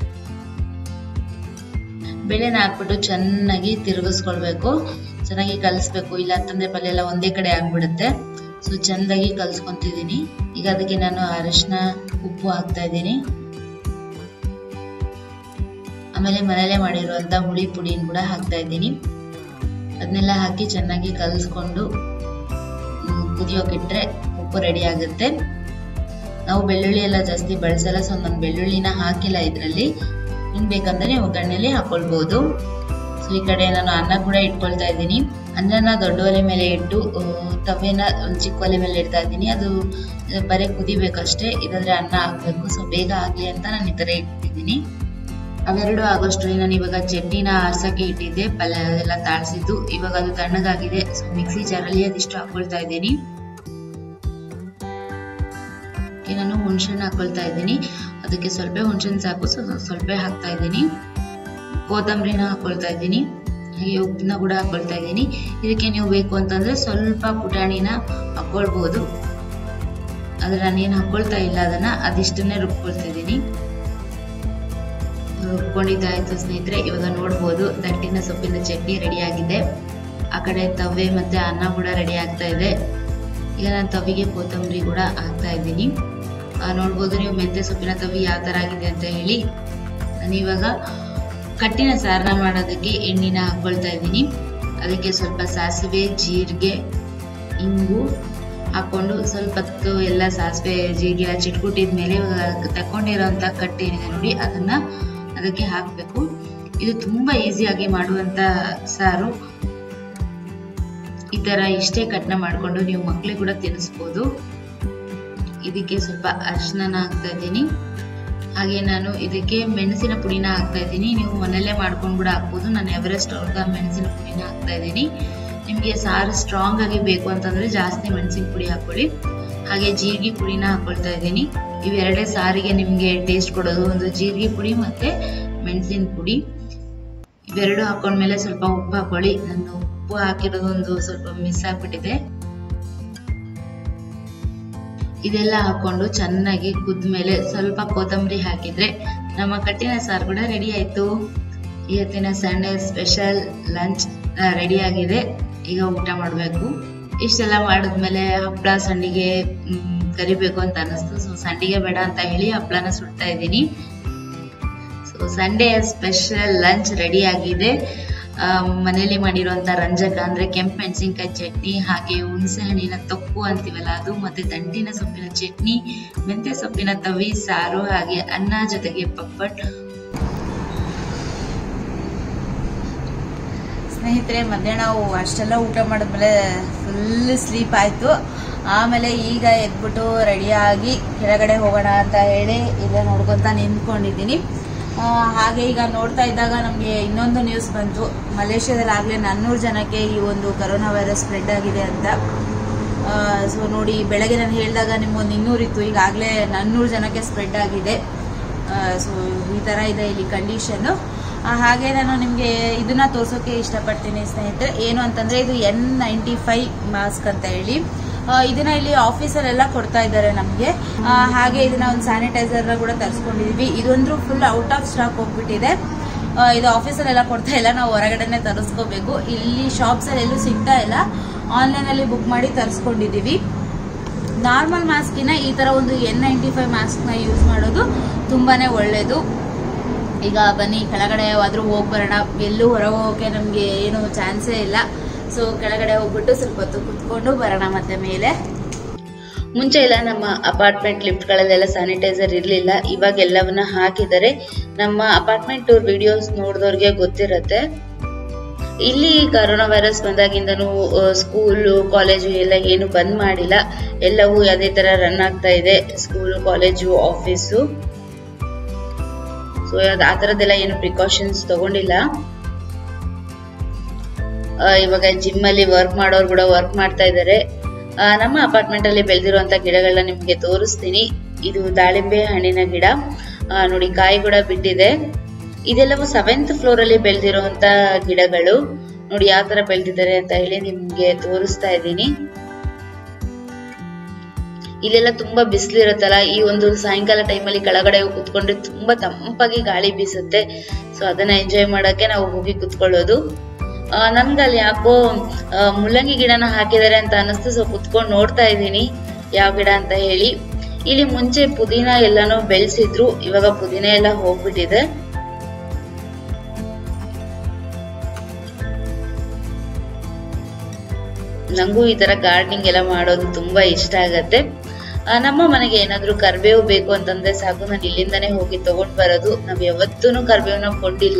ಬೇಳೆನ ಹಾಕ್ಬಿಟ್ಟು ಚೆನ್ನಾಗಿ ತಿರುಗಿಸ್ಕೊಳ್ಬೇಕು ಚೆನ್ನಾಗಿ ಕಲಿಸ್ಬೇಕು ಇಲ್ಲ ಅಂತಂದ್ರೆ ಪಲ್ಯ ಎಲ್ಲ ಒಂದೇ ಕಡೆ ಆಗ್ಬಿಡುತ್ತೆ ಸೊ ಚೆಂದಾಗಿ ಕಲ್ಸ್ಕೊಂತಿದ್ದೀನಿ ಈಗ ಅದಕ್ಕೆ ನಾನು ಅರಿಶಿನ ಉಪ್ಪು ಹಾಕ್ತಾ ಇದ್ದೀನಿ ಆಮೇಲೆ ಮನೇಲೆ ಮಾಡಿರುವಂತ ಹುಳಿ ಪುಡಿನ ಕೂಡ ಹಾಕ್ತಾ ಇದ್ದೀನಿ ಅದನ್ನೆಲ್ಲ ಹಾಕಿ ಚೆನ್ನಾಗಿ ಕಲಿಸ್ಕೊಂಡು ಕುದಿಯೋಕಿಟ್ರೆ ಉಪ್ಪು ರೆಡಿ ಆಗುತ್ತೆ ನಾವು ಬೆಳ್ಳುಳ್ಳಿ ಎಲ್ಲ ಜಾಸ್ತಿ ಬಳಸಲ್ಲ ಸೊ ನಾನು ಬೆಳ್ಳುಳ್ಳಿನ ಹಾಕಿಲ್ಲ ಇದರಲ್ಲಿ ನಿಮ್ಗೆ ಬೇಕಂದ್ರೆ ನೀವು ಒಗ್ಗರಣೆಲಿ ಹಾಕೊಳ್ಬಹುದು ಸೊ ಈ ಕಡೆ ನಾನು ಅನ್ನ ಕೂಡ ಇಟ್ಕೊಳ್ತಾ ಇದ್ದೀನಿ ಅನ್ನನ ದೊಡ್ಡ ಒಲೆ ಮೇಲೆ ಇಟ್ಟು ಆ, ತವೆನ ಒಂದು ಚಿಕ್ಕ ಒಲೆ ಮೇಲೆ ಇಡ್ತಾ ಇದ್ದೀನಿ ಅದು ಆ, ಬರೀ ಕುದಿಬೇಕಷ್ಟೇ ಇದಾದ್ರೆ ಅನ್ನ ಹಾಕ್ಬೇಕು ಸೊ ಬೇಗ ಆಗ್ಲಿ ಅಂತ ನಾನು ಈ ತರ ಇಟ್ಟಿದ್ದೀನಿ ಅವೆರಡು ಆಗೋಷ್ಟರಲ್ಲಿ ನಾನು ಇವಾಗ ಚಟ್ನಿನ ಆರ್ಸಕ್ಕೆ ಇಟ್ಟಿದ್ದೆ ಪಲ್ಯ ಎಲ್ಲ ತಾಳ್ಸಿದ್ದು ಇವಾಗ ಅದು ತಣ್ಣಗಾಗಿದೆ ಸೊ ಮಿಕ್ಸಿ ಜಾರಲ್ಲಿ ಅದಿಷ್ಟು ಹಾಕೊಳ್ತಾ ಇದ್ದೀನಿ ಅದಕ್ಕೆ ನಾನು ಹುಣಸೆಹಣ್ಣು ಹಾಕೊಳ್ತಾ ಇದ್ದೀನಿ ಅದಕ್ಕೆ ಸ್ವಲ್ಪ ಹುಣಸೆಹಣ್ಣು ಸಾಕು ಸೊ ಸ್ವಲ್ಪ ಹಾಕ್ತಾ ಇದ್ದೀನಿ ಕೊತ್ತಂಬರಿನ ಹಾಕೊಳ್ತಾ ಇದ್ದೀನಿ ಹಾಗೆ ಉಪ್ಪನ್ನ ಕೂಡ ಹಾಕೊಳ್ತಾ ಇದ್ದೀನಿ ಇದಕ್ಕೆ ನೀವು ಬೇಕು ಅಂತಂದ್ರೆ ಸ್ವಲ್ಪ ಪುಟಾಣಿನ ಹಾಕೊಳ್ಬಹುದು ಆದ್ರೆ ನಾನೇನು ಹಾಕೊಳ್ತಾ ಇಲ್ಲ ಅದನ್ನ ಅದಿಷ್ಟನ್ನೇ ರುಬ್ಕೊಳ್ತಾ ಇದ್ದೀನಿ ರುಬ್ಕೊಂಡಿದ್ದಾಯ್ತು ಸ್ನೇಹಿತರೆ ಇವಾಗ ನೋಡ್ಬೋದು ದಟ್ಟಿನ ಸೊಪ್ಪಿನ ಚಟ್ನಿ ರೆಡಿ ಆಗಿದೆ ಆ ಕಡೆ ತವ್ವೆ ಮತ್ತೆ ಅನ್ನ ಕೂಡ ರೆಡಿ ಆಗ್ತಾ ಇದೆ ಈಗ ನಾನು ತವಿಗೆ ಕೊತ್ತಂಬರಿ ಕೂಡ ಹಾಕ್ತಾ ಇದ್ದೀನಿ ಆ, ನೋಡ್ಬೋದು ನೀವು ಮೆಂತ್ಯ ಸೊಪ್ಪಿನ ತವಿ ಯಾವ ಥರ ಆಗಿದೆ ಅಂತ ಹೇಳಿ ನಾನು ಇವಾಗ ಕಟ್ಟಿನ ಸಾರನ್ನ ಮಾಡೋದಕ್ಕೆ ಎಣ್ಣೆನ ಹಾಕ್ಕೊಳ್ತಾ ಇದ್ದೀನಿ ಅದಕ್ಕೆ ಸ್ವಲ್ಪ ಸಾಸಿವೆ ಜೀರಿಗೆ ಇಂಗು ಹಾಕ್ಕೊಂಡು ಸ್ವಲ್ಪ ಹೊತ್ತು ಎಲ್ಲ ಸಾಸಿವೆ ಜೀರಿಗೆ ಎಲ್ಲ ಚಿಟ್ಕುಟ್ಟಿದ ಮೇಲೆ ಇವಾಗ ತಕೊಂಡಿರೋಂಥ ಕಟ್ಟು ಏನಿದೆ ನೋಡಿ ಅದನ್ನ ಅದಕ್ಕೆ ಹಾಕಬೇಕು ಇದು ತುಂಬ ಈಸಿಯಾಗಿ ಮಾಡುವಂಥ ಸಾರು ಈ ಥರ ಇಷ್ಟೇ ಕಟ್ನ ಮಾಡಿಕೊಂಡು ನೀವು ಮಕ್ಕಳಿಗೆ ಕೂಡ ತಿನ್ನಿಸ್ಬೋದು ಇದಕ್ಕೆ ಸ್ವಲ್ಪ ಅರಿಶಿನ ಹಾಕ್ತಾ ಇದ್ದೀನಿ ಹಾಗೆ ನಾನು ಇದಕ್ಕೆ ಮೆಣಸಿನ ಪುಡಿನ ಹಾಕ್ತಾ ಇದ್ದೀನಿ ನೀವು ಮನೆಯಲ್ಲೇ ಮಾಡ್ಕೊಂಡು ಕೂಡ ಹಾಕ್ಬೋದು ನಾನು ಎವರೆಸ್ಟ್ ಅವ್ರದ ಮೆಣಸಿನ ಪುಡಿನ ಹಾಕ್ತಾ ಇದ್ದೀನಿ ನಿಮಗೆ ಸಾರು ಸ್ಟ್ರಾಂಗ್ ಆಗಿ ಬೇಕು ಅಂತಂದ್ರೆ ಜಾಸ್ತಿ ಮೆಣಸಿನ ಪುಡಿ ಹಾಕೊಳ್ಳಿ ಹಾಗೆ ಜೀರಿಗೆ ಪುಡಿನ ಹಾಕೊಳ್ತಾ ಇದ್ದೀನಿ ಇವೆರಡೇ ಸಾರಿಗೆ ನಿಮಗೆ ಟೇಸ್ಟ್ ಕೊಡೋದು ಒಂದು ಜೀರಿಗೆ ಪುಡಿ ಮತ್ತೆ ಮೆಣಸಿನ ಪುಡಿ ಇವೆರಡು ಹಾಕೊಂಡ್ಮೇಲೆ ಸ್ವಲ್ಪ ಉಪ್ಪು ಹಾಕೊಳ್ಳಿ ನಾನು ಉಪ್ಪು ಹಾಕಿರೋದು ಒಂದು ಸ್ವಲ್ಪ ಮಿಸ್ ಆಗ್ಬಿಟ್ಟಿದೆ ಇದೆಲ್ಲ ಹಾಕೊಂಡು ಚೆನ್ನಾಗಿ ಕುದ್ಮೇಲೆ ಸ್ವಲ್ಪ ಕೊತ್ತಂಬರಿ ಹಾಕಿದ್ರೆ ನಮ್ಮ ಕಟ್ಟಿನ ಸಾರು ಕೂಡ ರೆಡಿ ಆಯ್ತು ಇವತ್ತಿನ ಸಂಡೇ ಸ್ಪೆಷಲ್ ಲಂಚ್ ರೆಡಿ ಆಗಿದೆ ಈಗ ಊಟ ಮಾಡಬೇಕು ಇಷ್ಟೆಲ್ಲ ಮಾಡಿದ್ಮೇಲೆ ಹಪ್ಪಳ ಸಂಡಿಗೆ ಮ್, ಕರಿಬೇಕು ಅಂತ ಅನ್ನಿಸ್ತು ಸೊ ಸಂಡಿಗೆ ಬೇಡ ಅಂತ ಹೇಳಿ ಹಪ್ಪಳನ ಸುಡ್ತಾ ಇದ್ದೀನಿ so Sunday special lunch ready ಆಗಿದೆ ಆ, ಮನೇಲಿ ಮಾಡಿರುವಂತ ರಂಜಕ ಅಂದ್ರೆ ಕೆಂಪು ಮೆಣಸಿನ್ಕಾಯಿ ಚಟ್ನಿ ಹಾಗೆ ಹುಣಸೆ ಹಣ್ಣಿನ ತೊಕ್ಕು ಅಂತೀವಲ್ಲ ಅದು ಮತ್ತೆ ದಂಟಿನ ಸೊಪ್ಪಿನ ಚಟ್ನಿ ಮೆಂತ್ಯ ಸೊಪ್ಪಿನ ತವಿ ಸಾರು ಹಾಗೆ ಅನ್ನ ಜೊತೆಗೆ ಪಪ್ಪಟ್ ಸ್ನೇಹಿತರೆ ಮಧ್ಯಾಹ್ನ ನಾವು ಅಷ್ಟೆಲ್ಲ ಊಟ ಮಾಡಿದ್ಮೇಲೆ ಫುಲ್ ಸ್ಲೀಪ್ ಆಯ್ತು ಆಮೇಲೆ ಈಗ ಎದ್ಬಿಟ್ಟು ರೆಡಿಯಾಗಿ ಕೆಳಗಡೆ ಹೋಗೋಣ ಅಂತ ಹೇಳಿ ಇಲ್ಲೇ ನೋಡ್ಕೊಂತ ನಿಂತ್ಕೊಂಡಿದ್ದೀನಿ ಆ, ಹಾಗೆ ಈಗ ನೋಡ್ತಾ ಇದ್ದಾಗ ನಮಗೆ ಇನ್ನೊಂದು ನ್ಯೂಸ್ ಬಂತು ಮಲೇಷ್ಯಾದಲ್ಲಿ ಆಗಲೇ ನಾನ್ನೂರು ಜನಕ್ಕೆ ಈ ಒಂದು ಕರೋನಾ ವೈರಸ್ ಸ್ಪ್ರೆಡ್ ಆಗಿದೆ ಅಂತ ಸೊ ನೋಡಿ ಬೆಳಗ್ಗೆ ನಾನು ಹೇಳಿದಾಗ ನಿಮ್ಗೊಂದು ಇನ್ನೂರಿತ್ತು ಈಗಾಗಲೇ ನಾನ್ನೂರು ಜನಕ್ಕೆ ಸ್ಪ್ರೆಡ್ ಆಗಿದೆ ಸೊ ಈ ಥರ ಇದೆ ಇಲ್ಲಿ ಕಂಡೀಷನ್ನು ಹಾಗೆ ನಾನು ನಿಮಗೆ ಇದನ್ನ ತೋರ್ಸೋಕೆ ಇಷ್ಟಪಡ್ತೀನಿ ಸ್ನೇಹಿತರೆ ಏನು ಅಂತಂದ್ರೆ ಇದು ಎನ್ ನೈಂಟಿ ಫೈವ್ ಮಾಸ್ಕ್ ಅಂತ ಹೇಳಿ ಆ, ಇದನ್ನ ಇಲ್ಲಿ ಆಫೀಸಲ್ಲೆಲ್ಲ ಕೊಡ್ತಾ ಇದ್ದಾರೆ ನಮಗೆ ಹಾಗೆ ಇದನ್ನ ಒಂದು ಸ್ಯಾನಿಟೈಸರ್ ಕೂಡ ತರಿಸ್ಕೊಂಡಿದೀವಿ ಇದೊಂದು ಫುಲ್ ಔಟ್ ಆಫ್ ಸ್ಟಾಕ್ ಹೋಗ್ಬಿಟ್ಟಿದೆ ಆ, ಇದು ಆಫೀಸಲ್ಲೆಲ್ಲ ಕೊಡ್ತಾ ಇಲ್ಲ ನಾವು ಹೊರಗಡೆನೆ ತರಿಸ್ಕೋಬೇಕು ಇಲ್ಲಿ ಶಾಪ್ಸ್ ಅಲ್ಲಿ ಎಲ್ಲೂ ಸಿಗ್ತಾ ಇಲ್ಲ ಆನ್ಲೈನ್ ಅಲ್ಲಿ ಬುಕ್ ಮಾಡಿ ತರಿಸ್ಕೊಂಡಿದೀವಿ ನಾರ್ಮಲ್ ಮಾಸ್ಕಿನ ಈ ತರ ಒಂದು ಎನ್ ನೈಂಟಿ ಫೈವ್ ಮಾಸ್ಕ್ನ ಯೂಸ್ ಮಾಡೋದು ತುಂಬಾನೇ ಒಳ್ಳೇದು ಈಗ ಬನ್ನಿ ಕೆಳಗಡೆ ಆದ್ರೂ ಹೋಗಿ ಬರೋಣ ಎಲ್ಲೂ ಹೊರಗೆ ಹೋಗೋಕೆ ನಮಗೆ ಏನು ಚಾನ್ಸೇ ಇಲ್ಲ ಸೊ ಕೆಳಗಡೆ ಹೋಗ್ಬಿಟ್ಟು ಸ್ವಲ್ಪ ಹೊತ್ತು ಕುತ್ಕೊಂಡು ಬರೋಣ ಮತ್ತೆ ಮೇಲೆ ಮುಂಚೆ ಎಲ್ಲ ನಮ್ಮ ಅಪಾರ್ಟ್ಮೆಂಟ್ ಲಿಫ್ಟ್ಗಳಲ್ಲೆಲ್ಲ ಸ್ಯಾನಿಟೈಸರ್ ಇರಲಿಲ್ಲ ಇವಾಗ ಎಲ್ಲವನ್ನ ಹಾಕಿದ್ದಾರೆ ನಮ್ಮ ಅಪಾರ್ಟ್ಮೆಂಟ್ ಟೂರ್ ವಿಡಿಯೋಸ್ ನೋಡಿದವ್ರಿಗೆ ಗೊತ್ತಿರತ್ತೆ ಇಲ್ಲಿ ಕರೋನಾ ವೈರಸ್ ಬಂದಾಗಿಂದನೂ ಸ್ಕೂಲು ಕಾಲೇಜು ಎಲ್ಲ ಏನು ಬಂದ್ ಮಾಡಿಲ್ಲ ಎಲ್ಲವೂ ಅದೇ ತರ ರನ್ ಆಗ್ತಾ ಇದೆ ಸ್ಕೂಲು ಕಾಲೇಜು ಆಫೀಸು ಸೊ ಆ ಥರದ್ದೆಲ್ಲ ಏನು ಪ್ರಿಕಾಷನ್ಸ್ ತಗೊಂಡಿಲ್ಲ ಆ, ಇವಾಗ ಜಿಮ್ ಅಲ್ಲಿ ವರ್ಕ್ ಮಾಡೋರು ಕೂಡ ವರ್ಕ್ ಮಾಡ್ತಾ ಇದ್ದಾರೆ ಆ, ನಮ್ಮ ಅಪಾರ್ಟ್ಮೆಂಟ್ ಅಲ್ಲಿ ಬೆಳೆದಿರುವಂತ ಗಿಡಗಳನ್ನ ನಿಮ್ಗೆ ತೋರಿಸ್ತೀನಿ ಇದು ದಾಳಿಂಬೆ ಹಣ್ಣಿನ ಗಿಡ ಆ, ನೋಡಿ ಕಾಯಿ ಕೂಡ ಬಿಟ್ಟಿದೆ ಇದೆಲ್ಲವೂ ಸೆವೆಂತ್ ಫ್ಲೋರ್ ಅಲ್ಲಿ ಬೆಳೆದಿರುವಂತ ಗಿಡಗಳು ನೋಡಿ ಯಾವ ತರ ಬೆಳೆದಿದ್ದಾರೆ ಅಂತ ಹೇಳಿ ನಿಮ್ಗೆ ತೋರಿಸ್ತಾ ಇದ್ದೀನಿ ಇಲ್ಲೆಲ್ಲ ತುಂಬಾ ಬಿಸಿಲು ಇರುತ್ತಲ್ಲ ಈ ಒಂದು ಸಾಯಂಕಾಲ ಟೈಮಲ್ಲಿ ಕೆಳಗಡೆ ಹೋಗಿ ಕುತ್ಕೊಂಡ್ರೆ ತುಂಬಾ ತಂಪಾಗಿ ಗಾಳಿ ಬೀಸುತ್ತೆ ಸೊ ಅದನ್ನ ಎಂಜಾಯ್ ಮಾಡಕ್ಕೆ ನಾವು ಹೋಗಿ ಕುತ್ಕೊಳ್ಳೋದು ಆ, ನನ್ಗೆ ಅಲ್ಲಿ ಯಾಕೋ ಆ, ಮುಲ್ಲಂಗಿ ಗಿಡನ ಹಾಕಿದ್ದಾರೆ ಅಂತ ಅನಿಸ್ತು ಸೊ ಕುತ್ಕೊಂಡು ನೋಡ್ತಾ ಇದ್ದೀನಿ ಯಾವ ಗಿಡ ಅಂತ ಹೇಳಿ ಇಲ್ಲಿ ಮುಂಚೆ ಪುದೀನ ಎಲ್ಲಾನು ಬೆಳೆಸಿದ್ರು ಇವಾಗ ಪುದೀನ ಎಲ್ಲ ಹೋಗ್ಬಿಟ್ಟಿದೆ ನಂಗೂ ಈ ತರ ಗಾರ್ಡನಿಂಗ್ ಎಲ್ಲ ಮಾಡೋದು ತುಂಬಾ ಇಷ್ಟ ಆಗತ್ತೆ ಆ, ನಮ್ಮ ಮನೆಗೆ ಏನಾದ್ರೂ ಕರ್ಬೇವು ಬೇಕು ಅಂತಂದ್ರೆ ಸಾಕು ನಾನು ಇಲ್ಲಿಂದಾನೇ ಹೋಗಿ ತಗೊಂಡ್ ಬರೋದು ನಾವ್ ಯಾವತ್ತೂ ಕರ್ಬೇವನ್ನ ಕೊಂಡಿಲ್ಲ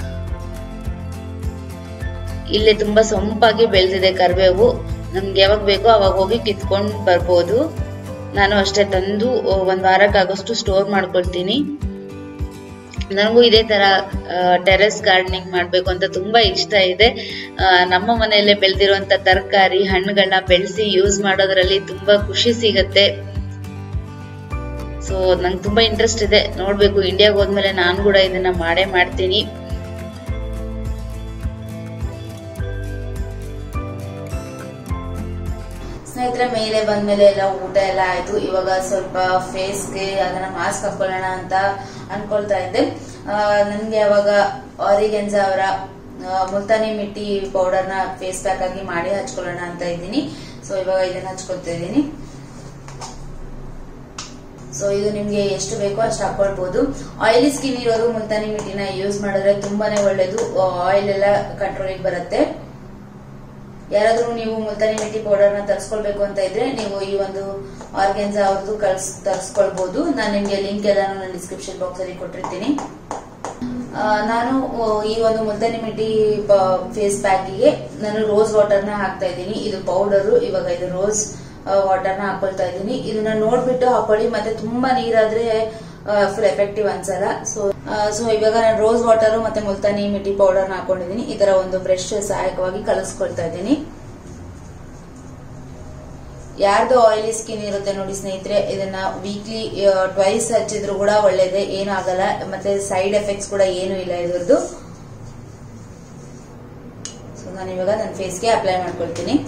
ಇಲ್ಲಿ ತುಂಬಾ ಸೊಂಪಾಗಿ ಬೆಳೆದಿದೆ ಕರ್ಬೇವು ನಮ್ಗೆ ಯಾವಾಗ ಬೇಕೋ ಅವಾಗ ಹೋಗಿ ಕಿತ್ಕೊಂಡ್ ಬರ್ಬೋದು ನಾನು ಅಷ್ಟೇ ತಂದು ಒಂದ್ ವಾರಕ್ಕಾಗೋಷ್ಟು ಸ್ಟೋರ್ ಮಾಡ್ಕೊಳ್ತೀನಿ ನನಗೂ ಇದೇ ತರ ಟೆರೆಸ್ ಗಾರ್ಡನಿಂಗ್ ಮಾಡ್ಬೇಕು ಅಂತ ತುಂಬಾ ಇಷ್ಟ ಇದೆ ಆ, ನಮ್ಮ ಮನೆಯಲ್ಲೇ ಬೆಳೆದಿರುವಂತ ತರಕಾರಿ ಹಣ್ಣುಗಳನ್ನ ಬೆಳೆಸಿ ಯೂಸ್ ಮಾಡೋದ್ರಲ್ಲಿ ತುಂಬಾ ಖುಷಿ ಸಿಗತ್ತೆ ಸೊ ನಂಗೆ ತುಂಬಾ ಇಂಟ್ರೆಸ್ಟ್ ಇದೆ ನೋಡ್ಬೇಕು ಇಂಡಿಯಾಗೆ ಹೋದ್ಮೇಲೆ ನಾನು ಕೂಡ ಇದನ್ನ ಮಾಡೇ ಮಾಡ್ತೀನಿ ಸ್ನೇಹಿತರೆ ಮೇಲೆ ಬಂದ್ಮೇಲೆ ಎಲ್ಲ ಊಟ ಎಲ್ಲ ಆಯ್ತು ಇವಾಗ ಸ್ವಲ್ಪ ಫೇಸ್ಗೆ ಅದನ್ನ ಮಾಸ್ಕ್ ಹಾಕೊಳ್ಳೋಣ ಅಂತ ಅನ್ಕೊಳ್ತಾ ಇದ್ದೆ ಆ, ನನ್ಗೆ ಅವಾಗ ಆರಿಗೆನ್ಸ್ ಅವರ ಆ, ಮುಲ್ತಾನಿ ಮಿಟ್ಟಿ ಪೌಡರ್ನ ಫೇಸ್ ಪ್ಯಾಕ್ ಆಗಿ ಮಾಡಿ ಹಚ್ಕೊಳ್ಳೋಣ ಅಂತ ಇದ್ದೀನಿ ಸೊ ಇವಾಗ ಇದನ್ನ ಹಚ್ಕೊಳ್ತಾ ಇದ್ದೀನಿ ಸೊ ಇದು ನಿಮ್ಗೆ ಎಷ್ಟು ಬೇಕೋ ಅಷ್ಟು ಹಾಕೊಳ್ಬಹುದು ಆಯಿಲಿ ಸ್ಕಿನ್ ಇರೋರು ಮುಲ್ತಾನಿ ಮಿಟ್ಟಿನ ಯೂಸ್ ಮಾಡಿದ್ರೆ ತುಂಬಾನೇ ಒಳ್ಳೇದು ಆಯಿಲ್ ಎಲ್ಲ ಕಂಟ್ರೋಲಿಗೆ ಬರುತ್ತೆ ಯಾರಾದ್ರೂ ನೀವು ಮುಲ್ತಾನಿ ಮಿಟ್ಟಿ ಪೌಡರ್ ನ ತರಿಸ್ಕೊಳ್ಬೇಕು ಅಂತ ಇದ್ರೆ ನೀವು ಈ ಒಂದು ಆರ್ಗೆನ್ಸ್ ಅವ್ರದ್ದು ಕಳ್ಸ್ ತರಿಸ್ಕೊಳ್ಬಹುದು ನಾನು ನಿಮ್ಗೆ ಲಿಂಕ್ ಎಲ್ಲ ನಾನು ಡಿಸ್ಕ್ರಿಪ್ಷನ್ ಬಾಕ್ಸ್ ಅಲ್ಲಿ ಕೊಟ್ಟಿರ್ತೀನಿ ಆ, ನಾನು ಆ, ಈ ಒಂದು ಮುಲ್ತಾನಿ ಮಿಟ್ಟಿ ಫೇಸ್ ಪ್ಯಾಕಿಗೆ ನಾನು ರೋಸ್ ವಾಟರ್ ನ ಹಾಕ್ತಾ ಇದ್ದೀನಿ ಇದು ಪೌಡರ್ ಇವಾಗ ಇದು ರೋಸ್ ವಾಟರ್ ನ ಹಾಕೊಳ್ತಾ ಇದ್ದೀನಿ ಇದನ್ನ ನೋಡ್ಬಿಟ್ಟು ಹಾಕೊಳ್ಳಿ ಮತ್ತೆ ತುಂಬಾ ನೀರಾದ್ರೆ ಫುಲ್ ಎಫೆಕ್ಟಿವ್ ಅನ್ಸಲ್ಲ ಸೊ ಸೊ ಇವಾಗ ನಾನು ರೋಸ್ ವಾಟರ್ ಮತ್ತೆ ಮುಲ್ತಾನಿ ಮಿಟ್ಟಿ ಪೌಡರ್ ನ ಹಾಕೊಂಡಿದ್ದೀನಿ ಇದರ ಒಂದು ಬ್ರಷ್ ಸಹಾಯಕವಾಗಿ ಕಲಸ್ಕೊಳ್ತಾ ಇದ್ದೀನಿ ಯಾರ್ದು ಆಯಿಲಿ ಸ್ಕಿನ್ ಇರುತ್ತೆ ನೋಡಿ ಸ್ನೇಹಿತರೆ ಇದನ್ನ ವೀಕ್ಲಿ ಟ್ವೈಸ್ ಹಚ್ಚಿದ್ರು ಕೂಡ ಒಳ್ಳೇದೇ ಏನೂ ಆಗಲ್ಲ ಮತ್ತೆ ಸೈಡ್ ಎಫೆಕ್ಟ್ಸ್ ಕೂಡ ಏನೂ ಇಲ್ಲ ಇದ್ರದ್ದು ಸೊ ನಾನು ಇವಾಗ ನನ್ನ ಫೇಸ್ಗೆ ಅಪ್ಲೈ ಮಾಡ್ಕೊಳ್ತೀನಿ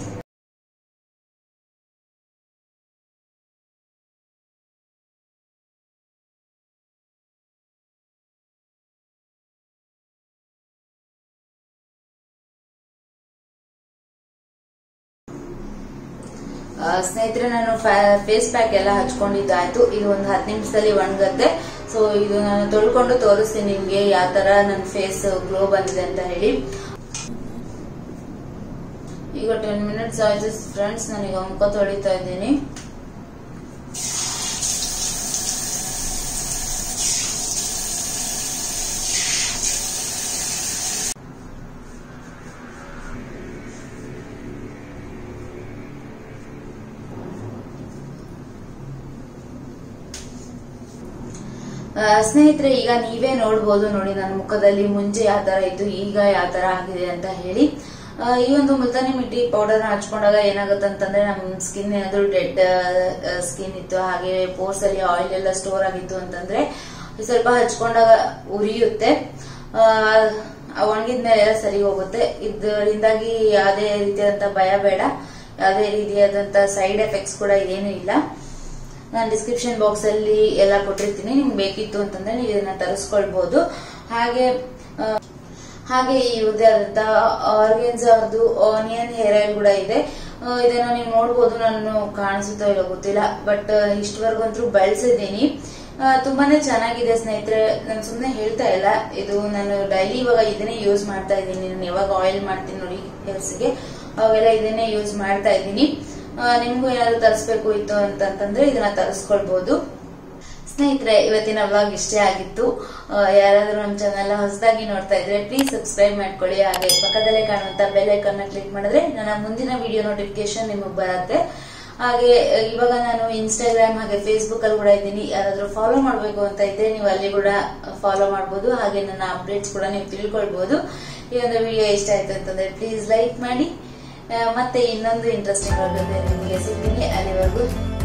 ಆ, ಸ್ನೇಹಿತರೆ ನಾನು ಫೇಸ್ ಪ್ಯಾಕ್ ಎಲ್ಲ ಹಚ್ಕೊಂಡಿದ್ದಾಯ್ತು ಇದು ಒಂದು ಹತ್ತು ನಿಮಿಷದಲ್ಲಿ ಒಣಗತ್ತೆ ಸೊ ಇದು ನಾನು ತೊಳ್ಕೊಂಡು ತೋರಿಸ್ತೀನಿ ನಿಮ್ಗೆ ಯಾವ ತರ ನನ್ನ ಫೇಸ್ ಗ್ಲೋ ಬಂದಿದೆ ಅಂತ ಹೇಳಿ ಈಗ ಟೆನ್ ಮಿನಿಟ್ಸ್ ಆಯ್ತು ಫ್ರೆಂಡ್ಸ್ ನನಗೆ ಮುಖ ತೊಳಿತಾ ಇದ್ದೀನಿ ಆ, ಸ್ನೇಹಿತರೆ ಈಗ ನೀವೇ ನೋಡ್ಬೋದು ನೋಡಿ ನನ್ನ ಮುಖದಲ್ಲಿ ಮುಂಚೆ ಯಾವ ತರ ಇತ್ತು ಈಗ ಯಾವ ತರ ಆಗಿದೆ ಅಂತ ಹೇಳಿ ಆ, ಈ ಒಂದು ಮುಲ್ತಾನಿ ಮಿಟ್ಟಿ ಪೌಡರ್ ಹಚ್ಕೊಂಡಾಗ ಏನಾಗುತ್ತೆ ಅಂತಂದ್ರೆ ನಮ್ಮ ಸ್ಕಿನ್ ಏನಾದ್ರು ಡೆಡ್ ಸ್ಕಿನ್ ಇತ್ತು ಹಾಗೆ ಪೋರ್ಸ್ ಅಲ್ಲಿ ಆಯಿಲ್ ಎಲ್ಲ ಸ್ಟೋರ್ ಆಗಿತ್ತು ಅಂತಂದ್ರೆ ಸ್ವಲ್ಪ ಹಚ್ಕೊಂಡಾಗ ಉರಿಯುತ್ತೆ ಆ, ಆ ಒಣಗಿದ್ಮೇಲೆ ಎಲ್ಲ ಸರಿ ಹೋಗುತ್ತೆ ಇದರಿಂದಾಗಿ ಯಾವುದೇ ರೀತಿಯಾದಂತ ಭಯ ಬೇಡ ಯಾವುದೇ ರೀತಿಯಾದಂತ ಸೈಡ್ ಎಫೆಕ್ಟ್ಸ್ ಕೂಡ ಏನು ಇಲ್ಲ ನಾನು ಡಿಸ್ಕ್ರಿಪ್ಷನ್ ಬಾಕ್ಸ್ ಅಲ್ಲಿ ಎಲ್ಲ ಕೊಟ್ಟಿರ್ತೀನಿ ನಿಮ್ಗೆ ಬೇಕಿತ್ತು ಅಂತಂದ್ರೆ ನೀವು ಇದನ್ನ ತರಿಸ್ಕೊಳ್ಬಹುದು ಹಾಗೆ ಆ, ಹಾಗೆ ಈ ಉದ್ಯಾದಂತ ಆರ್ಗೆನ್ಸ್ ಅವ್ರದ್ದು ಆನಿಯನ್ ಹೇರ್ ಆಯಿಲ್ ಕೂಡ ಇದೆ ಆ, ಇದನ್ನ ನೀವು ನೋಡ್ಬೋದು ನಾನು ಕಾಣಿಸುತ್ತೋ ಇಲ್ಲೋ ಗೊತ್ತಿಲ್ಲ ಬಟ್ ಇಷ್ಟವರೆಗಂತೂ ಬಳಸಿದ್ದೀನಿ ಆ, ತುಂಬಾನೇ ಚೆನ್ನಾಗಿದೆ ಸ್ನೇಹಿತರೆ ನಾನು ಸುಮ್ಮನೆ ಹೇಳ್ತಾ ಇಲ್ಲ ಇದು ನಾನು ಡೈಲಿ ಇವಾಗ ಇದನ್ನೇ ಯೂಸ್ ಮಾಡ್ತಾ ಇದ್ದೀನಿ ನಾನು ಯಾವಾಗ ಆಯಿಲ್ ಮಾಡ್ತೀನಿ ನೋಡಿ ಹೇರ್ಸ್ಗೆ ಅವೆಲ್ಲ ಇದನ್ನೇ ಯೂಸ್ ಮಾಡ್ತಾ ಇದ್ದೀನಿ ಆ, ನಿಮ್ಗೂ ಏನಾದ್ರು ತರಿಸ್ಬೇಕು ಇತ್ತು ಅಂತಂತಂದ್ರೆ ಇದನ್ನ ತರಿಸ್ಕೊಳ್ಬಹುದು ಸ್ನೇಹಿತರೆ ಇವತ್ತಿನ ವ್ಲಾಗ್ ಇಷ್ಟೇ ಆಗಿತ್ತು ಆ, ಯಾರಾದ್ರೂ ನಮ್ಮ ಚಾನೆಲ್ ಹೊಸದಾಗಿ ನೋಡ್ತಾ ಇದ್ರೆ ಪ್ಲೀಸ್ ಸಬ್ಸ್ಕ್ರೈಬ್ ಮಾಡ್ಕೊಳ್ಳಿ ಹಾಗೆ ಪಕ್ಕದಲ್ಲೇ ಕಾಣುವಂತ ಬೆಲ್ ಐಕಾನ್ ಕ್ಲಿಕ್ ಮಾಡಿದ್ರೆ ನನ್ನ ಮುಂದಿನ ವಿಡಿಯೋ ನೋಟಿಫಿಕೇಶನ್ ನಿಮಗೆ ಬರುತ್ತೆ ಹಾಗೆ ಆ, ಇವಾಗ ನಾನು ಇನ್ಸ್ಟಾಗ್ರಾಮ್ ಹಾಗೆ ಫೇಸ್ಬುಕ್ ಅಲ್ಲಿ ಕೂಡ ಇದ್ದೀನಿ ಯಾರಾದ್ರೂ ಫಾಲೋ ಮಾಡಬೇಕು ಅಂತ ಇದ್ರೆ ನೀವು ಅಲ್ಲಿ ಕೂಡ ಫಾಲೋ ಮಾಡಬಹುದು ಹಾಗೆ ನನ್ನ ಅಪ್ಡೇಟ್ಸ್ ಕೂಡ ನೀವು ತಿಳ್ಕೊಳ್ಬಹುದು ಈ ಒಂದು ವಿಡಿಯೋ ಇಷ್ಟ ಆಯ್ತು ಅಂತಂದ್ರೆ ಪ್ಲೀಸ್ ಲೈಕ್ ಮಾಡಿ ಆ, ಮತ್ತೆ ಇನ್ನೊಂದು ಇಂಟ್ರೆಸ್ಟಿಂಗ್ ಜೊತೆ ನಿಮಗೆ ಸಿಗ್ತೀನಿ ಅಲ್ಲಿವರೆಗೂ